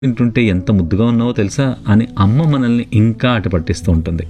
తింటుంటే ఎంత ముద్దుగా ఉన్నావో తెలుసా అని అమ్మ మనల్ని ఇంకా అటు పట్టిస్తూ ఉంటుంది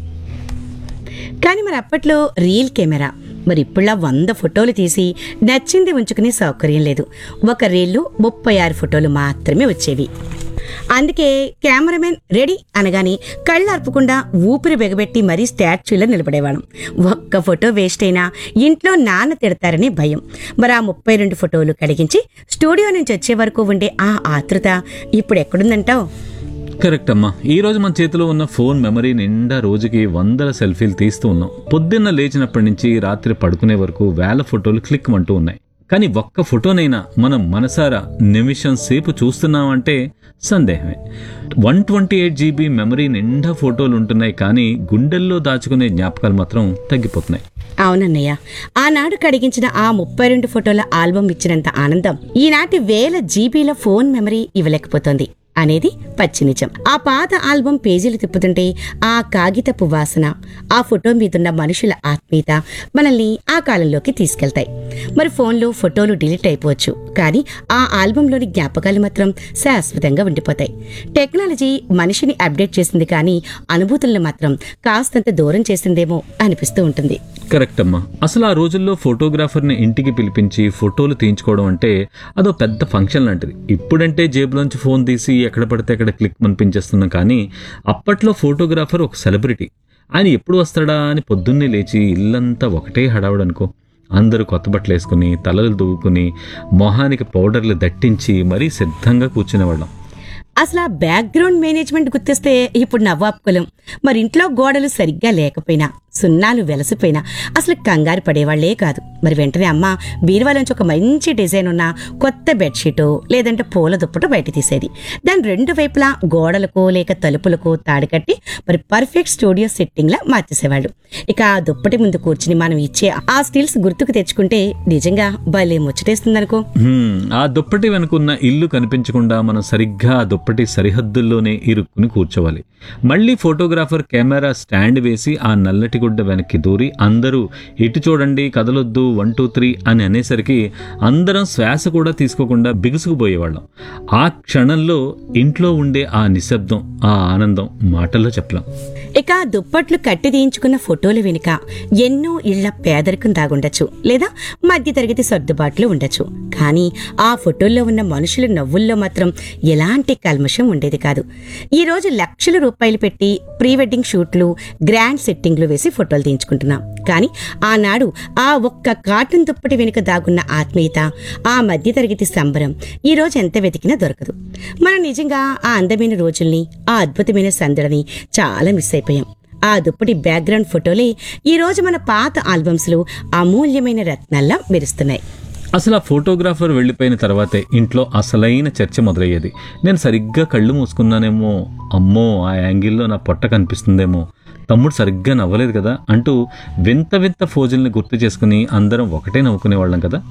కానీ మరి అప్పట్లో రీల్ కెమెరా మరి ఇప్పుడులా వంద ఫోటోలు తీసి నచ్చింది ఉంచుకునే సౌకర్యం లేదు ఒక రీల్లో ముప్పై ఆరు ఫోటోలు మాత్రమే వచ్చేవి అందుకే కెమెరామెన్ రెడీ అనగానే కళ్ళు అర్పకుండా ఊపిరి బిగబెట్టి మరీ స్టాచ్యూలో నిలబడేవాళ్ళం ఒక్క ఫోటో వేస్ట్ అయినా ఇంట్లో నాన్న తిడతారని భయం మరి ఆ ముప్పై రెండు ఫోటోలు కడిగించి స్టూడియో నుంచి వచ్చే వరకు ఉండే ఆ ఆతృత ఇప్పుడు ఎక్కడుందంటావు కరెక్ట్ అమ్మా ఈ రోజు మన చేతిలో ఉన్న ఫోన్ మెమరీ నిండా రోజుకి వందల సెల్ఫీలు తీస్తూ ఉన్నాం పొద్దున్న లేచినప్పటి నుంచి రాత్రి పడుకునే వరకు వేల ఫోటోలు క్లిక్ అంటూ ఉన్నాయి కానీ ఒక్క ఫోటోనైనా మనం మనసారా నిమిషం సేపు చూస్తున్నామంటే సందేహమే one twenty eight GB memory నిండా ఫోటోలు ఉంటున్నాయి కానీ గుండెల్లో దాచుకునే జ్ఞాపకాలు మాత్రం తగ్గిపోతున్నాయి అవునన్నయ్య ఆనాడు కడిగించిన ఆ ముప్పై రెండు ఫోటోల ఆల్బం ఇచ్చినంత ఆనందం ఈనాటి వేల జీబీల ఫోన్ మెమరీ ఇవ్వలేకపోతోంది అనేది పచ్చి నిజం ఆ పాత ఆల్బం పేజీలు తిప్పుతుంటే ఆ కాగితపు వాసన ఆ ఫోటో మీదున్న మనుషుల ఆత్మీయత మనల్ని ఆ కాలంలోకి తీసుకెళ్తాయి మరి ఫోన్లో ఫోటోలు డిలీట్ అయిపోవచ్చు కానీ ఆ ఆల్బంలోని జ్ఞాపకాలు మాత్రం శాశ్వతంగా ఉండిపోతాయి టెక్నాలజీ మనిషిని అప్డేట్ చేసింది కానీ అనుభూతులను మాత్రం కాస్తంత దూరం చేసిందేమో అనిపిస్తూ ఉంటుంది కరెక్ట్ అమ్మా అసలు ఆ రోజుల్లో ఫోటోగ్రాఫర్ని ఇంటికి పిలిపించి ఫోటోలు తీయించుకోవడం అంటే అదో పెద్ద ఫంక్షన్ లాంటిది ఇప్పుడంటే జేబులోంచి ఫోన్ తీసి ఎక్కడ పడితే అక్కడ క్లిక్ అనిపించేస్తున్నాం కానీ అప్పట్లో ఫోటోగ్రాఫర్ ఒక సెలబ్రిటీ ఆయన ఎప్పుడు వస్తాడా అని పొద్దున్నే లేచి ఇల్లంతా ఒకటే హడావుడు అనుకో అందరూ కొత్త బట్టలు వేసుకుని తలలు దువ్వుకుని మొహానికి పౌడర్లు దట్టించి మరీ సిద్ధంగా కూర్చునేవాళ్ళం అసలు ఆ బ్యాక్గ్రౌండ్ మేనేజ్మెంట్ గుర్తిస్తే ఇప్పుడు నవ్వాపుకులం మరి ఇంట్లో గోడలు సరిగ్గా లేకపోయినా సున్నాలు వెలసిపోయినా అసలు కంగారు పడేవాళ్లే కాదు మరి వెంటనే అమ్మ బీరువాలోంచి ఒక మంచి డిజైన్ ఉన్న కొత్త బెడ్షీటో లేదంటే పూల దుప్పటో బయట తీసేది దాని రెండు వైపులా గోడలకు లేక తలుపులకు తాడు కట్టి మరి పర్ఫెక్ట్ స్టూడియో సెట్టింగ్ లా మార్చేసేవాళ్ళు ఇక ఆ దుప్పటి ముందు కూర్చుని మనం ఇచ్చే ఆ స్టిల్స్ గుర్తుకు తెచ్చుకుంటే నిజంగా భలే ముచ్చటేస్తుందనుకో హ్మ్, ఆ దుప్పటి వెనుకున్న ఇల్లు కనిపించకుండా మనం సరిగ్గా ఆ దుప్పటి సరిహద్దుల్లోనే ఇరుక్కుని కూర్చోవాలి మళ్ళీ ఫోటోగ్రాఫర్ కెమెరా స్టాండ్ వేసి ఆ నల్లటి గుడ్డ వెనక్కి దూరి అందరూ ఇటు చూడండి కదలొద్దు వన్ టూ త్రీ అని అనేసరికి అందరం శ్వాస కూడా తీసుకోకుండా బిగుసుకుపోయేవాళ్ళం ఆ క్షణంలో ఇంట్లో ఉండే ఆ నిశ్శబ్దం ఆ ఆనందం మాటల్లో చెప్పలేం ఇక దుప్పట్లు కట్టి తీయించుకున్న ఫోటోల వెనుక ఎన్నో ఇళ్ల పేదరికం దాగుండొచ్చు లేదా మధ్యతరగతి సర్దుబాట్లు ఉండొచ్చు కానీ ఆ ఫోటోల్లో ఉన్న మనుషుల నవ్వుల్లో మాత్రం ఎలాంటి కల్మషం ఉండేది కాదు ఈ రోజు లక్షల రూపాయలు పెట్టి ప్రీ వెడ్డింగ్ షూట్లు గ్రాండ్ సెట్టింగ్లు వేసి ఫోటోలు తీయించుకుంటున్నాం కానీ ఆనాడు ఆ ఒక్క కాటన్ దుప్పటి వెనుక దాగున్న ఆత్మీయత ఆ మధ్యతరగతి సంబరం ఈ రోజు ఎంత వెతికినా దొరకదు మనం నిజంగా ఆ అందమైన రోజుల్ని ఆ అద్భుతమైన సందడిని చాలా మిస్ అయిపోయాం ఆ దుప్పటి బ్యాక్గ్రౌండ్ ఫోటోలే ఈ రోజు మన పాత ఆల్బమ్స్ లో అమూల్యమైన రత్నాల్లా మెరుస్తున్నాయి అసలు ఆ ఫోటోగ్రాఫర్ వెళ్ళిపోయిన తర్వాతే ఇంట్లో అసలైన చర్చ మొదలయ్యేది నేను సరిగ్గా కళ్ళు మూసుకున్నానేమో అమ్మో ఆ యాంగిల్లో నా పొట్ట కనిపిస్తుందేమో తమ్ముడు సరిగ్గా నవ్వలేదు కదా అంటూ వింత వింత ఫోజుల్ని గుర్తు చేసుకుని అందరం ఒకటే నవ్వుకునేవాళ్ళం కదా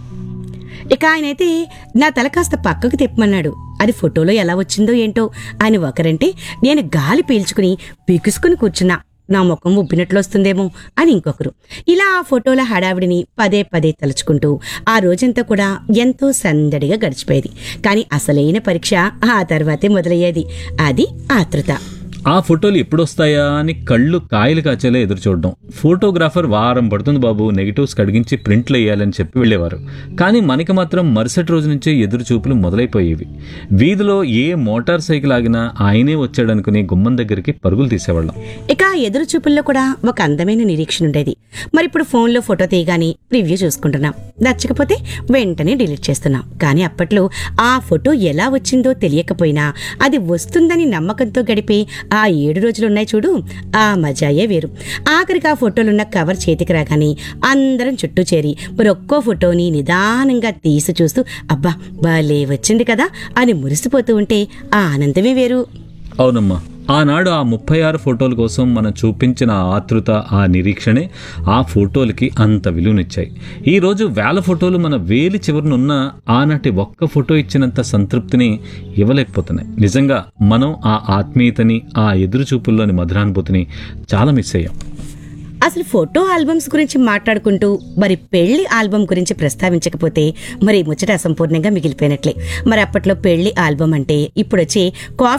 ఇక ఆయనైతే నా తల కాస్త పక్కకు తిప్పమన్నాడు అది ఫోటోలో ఎలా వచ్చిందో ఏంటో ఆయన ఒకరంటే నేను గాలి పీల్చుకుని బిగుసుకుని కూర్చున్నా నా ముఖం ఉబ్బినట్లు వస్తుందేమో అని ఇంకొకరు ఇలా ఆ ఫోటోల హడావిడిని పదే పదే తలుచుకుంటూ ఆ రోజంతా కూడా ఎంతో సందడిగా గడిచిపోయేది కానీ అసలైన పరీక్ష ఆ తర్వాతే మొదలయ్యేది అది ఆతృత ఆ ఫోటోలు ఎప్పుడు వస్తాయా అని కళ్ళు కాయలు కాచేలా ఎదురు చూడడం ఫోటోగ్రాఫర్ వారం పడుతుంది బాబు నెగిటివ్స్ కడిగించి ప్రింట్లు వేయాలని చెప్పి వెళ్ళేవారు కానీ మనకి మాత్రం మరుసటి రోజు నుంచే ఎదురు చూపులు మొదలైపోయేవి వీధిలో ఏ మోటార్ సైకిల్ ఆగినా ఆయనే వచ్చాడనుకుని గుమ్మం దగ్గరికి పరుగులు తీసేవాళ్ళం ఇక ఆ ఎదురు చూపుల్లో కూడా ఒక అందమైన నిరీక్షణ ఉండేది మరి ఇప్పుడు ఫోన్లో ఫోటో తీయగానే రివ్యూ చూసుకుంటున్నాం నచ్చకపోతే వెంటనే డిలీట్ చేస్తున్నాం కానీ అప్పట్లో ఆ ఫోటో ఎలా వచ్చిందో తెలియకపోయినా అది వస్తుందని నమ్మకంతో గడిపే ఆ ఏడు రోజులు ఉన్నాయి చూడు ఆ మజాయే వేరు ఆఖరికి ఆ ఫోటోలున్న కవర్ చేతికి రాగానే అందరం చుట్టూ చేరి మరి ఒక్కో ఫోటోని నిదానంగా తీసి చూస్తూ అబ్బా భలే వచ్చింది కదా అని మురిసిపోతూ ఉంటే ఆ ఆనందమే వేరు అవునమ్మా ఆనాడు ఆ ముప్పై ఆరు ఫోటోల కోసం మనం చూపించిన ఆ ఆతృత ఆ నిరీక్షణే ఆ ఫోటోలకి అంత విలువనిచ్చాయి ఈ రోజు వేల ఫోటోలు మన వేలి చివరనున్న ఆనాటి ఒక్క ఫోటో ఇచ్చినంత సంతృప్తిని ఇవ్వలేకపోతున్నాయి నిజంగా మనం ఆ ఆత్మీయతని ఆ ఎదురు చూపుల్లోని మధురానుభూతిని చాలా మిస్ అయ్యాం అసలు ఫోటో ఆల్బమ్స్ గురించి మాట్లాడుకుంటూ మరి పెళ్లి ఆల్బమ్ గురించి ప్రస్తావించకపోతే మరి ఈ ముచ్చట అసంపూర్ణంగా మిగిలిపోయినట్లే మరి అప్పట్లో పెళ్లి ఆల్బమ్ అంటే ఇప్పుడు వచ్చే కాఫీ